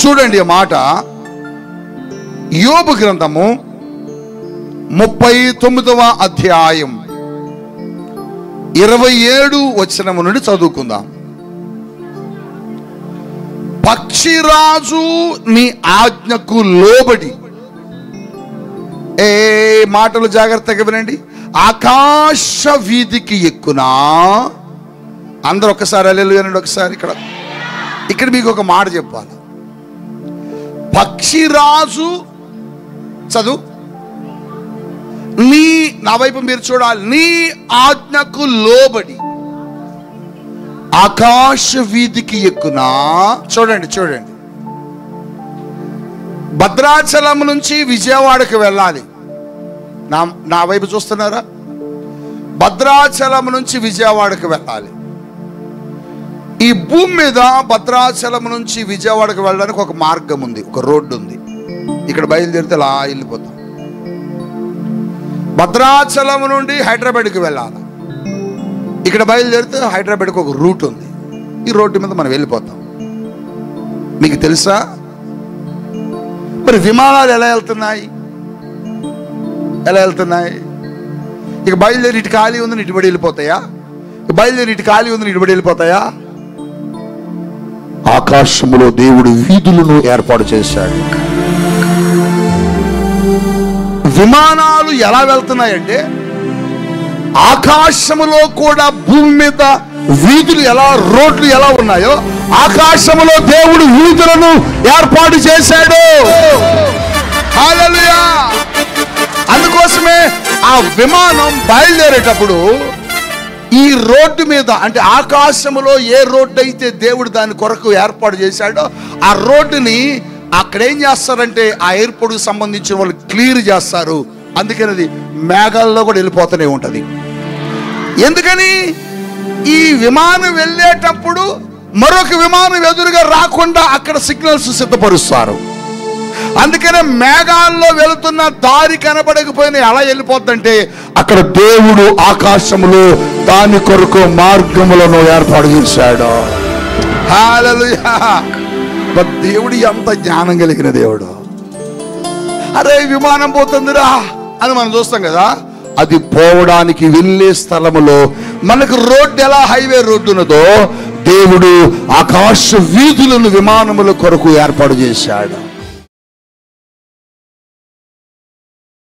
చూడండి ఈ మాట యోబు గ్రంథము ముప్పై తొమ్మిదవ అధ్యాయం ఇరవై ఏడు వచనము నుండి చదువుకుందాం పక్షిరాజు నీ ఆజ్ఞకు లోబడి ఏ మాటలు జాగ్రత్తగా వినండి ఆకాశ వీధికి ఎక్కునా అందరు ఒకసారి అల్లెలు వినండి ఒకసారి ఇక్కడ ఇక్కడ మీకు ఒక మాట చెప్పాలి పక్షిరాజు చదువు నీ నా వైపు మీరు చూడాలి నీ ఆజ్ఞకు లోబడి ఆకాశ వీధికి ఎక్కునా చూడండి చూడండి భద్రాచలం నుంచి విజయవాడకు వెళ్ళాలి నా నా వైపు చూస్తున్నారా భద్రాచలం నుంచి విజయవాడకు వెళ్ళాలి ఈ భూమి మీద భద్రాచలం నుంచి విజయవాడకు వెళ్ళడానికి ఒక మార్గం ఉంది ఒక రోడ్డు ఉంది ఇక్కడ బయలుదేరితే అలా వెళ్ళిపోతాం భద్రాచలం నుండి హైదరాబాద్కి వెళ్ళాలి ఇక్కడ బయలుదేరితే హైదరాబాద్కి ఒక రూట్ ఉంది ఈ రోడ్డు మీద మనం వెళ్ళిపోతాం మీకు తెలుసా మరి విమానాలు ఎలా వెళ్తున్నాయి ఎలా వెళ్తున్నాయి ఇక బయలుదేరి ఇటు ఖాళీ ఉంది ఇటు పడి వెళ్ళిపోతాయా ఇక బయలుదేరి ఇటు ఖాళీ ఉంది ఇటు పడి వెళ్ళిపోతాయా ఆకాశములో దేవుడు వీధులను ఏర్పాటు చేశాడు విమానాలు ఎలా వెళ్తున్నాయంటే ఆకాశములో కూడా భూమి మీద వీధులు ఎలా రోడ్లు ఎలా ఉన్నాయో ఆకాశములో దేవుడు వీధులను ఏర్పాటు చేశాడు హల్లెలూయా అందుకోసమే ఆ విమానం బయలుదేరేటప్పుడు ఈ రోడ్డు మీద అంటే ఆకాశములో ఏ రోడ్డు అయితే దేవుడు దాని కొరకు ఏర్పాటు చేశాడో ఆ రోడ్డుని అక్కడ ఏం చేస్తారంటే ఆ ఎయిర్పోర్ట్కి సంబంధించిన వాళ్ళు క్లియర్ చేస్తారు అందుకని అది మేఘాల్లో కూడా వెళ్ళిపోతూనే ఉంటుంది ఎందుకని ఈ విమానం వెళ్ళేటప్పుడు మరొక విమానం ఎదురుగా రాకుండా అక్కడ సిగ్నల్స్ సిద్ధపరుస్తారు అందుకనే మేఘాల్లో వెళుతున్న దారి కనబడకపోయినా ఎలా వెళ్ళిపోద్దంటే అక్కడ దేవుడు ఆకాశములో దాని కొరకు మార్గములను ఏర్పాటు చేశాడు హల్లెలూయా. బట్ దేవుడు ఎంత జ్ఞానం కలిగిన దేవుడు అరే విమానం పోతుందిరా అని మనం చూస్తాం కదా అది పోవడానికి వెళ్ళే స్థలములో మనకు రోడ్డు ఎలా హైవే రోడ్డు ఉన్నదో దేవుడు ఆకాశ వీధులను విమానముల కొరకు ఏర్పాటు చేశాడు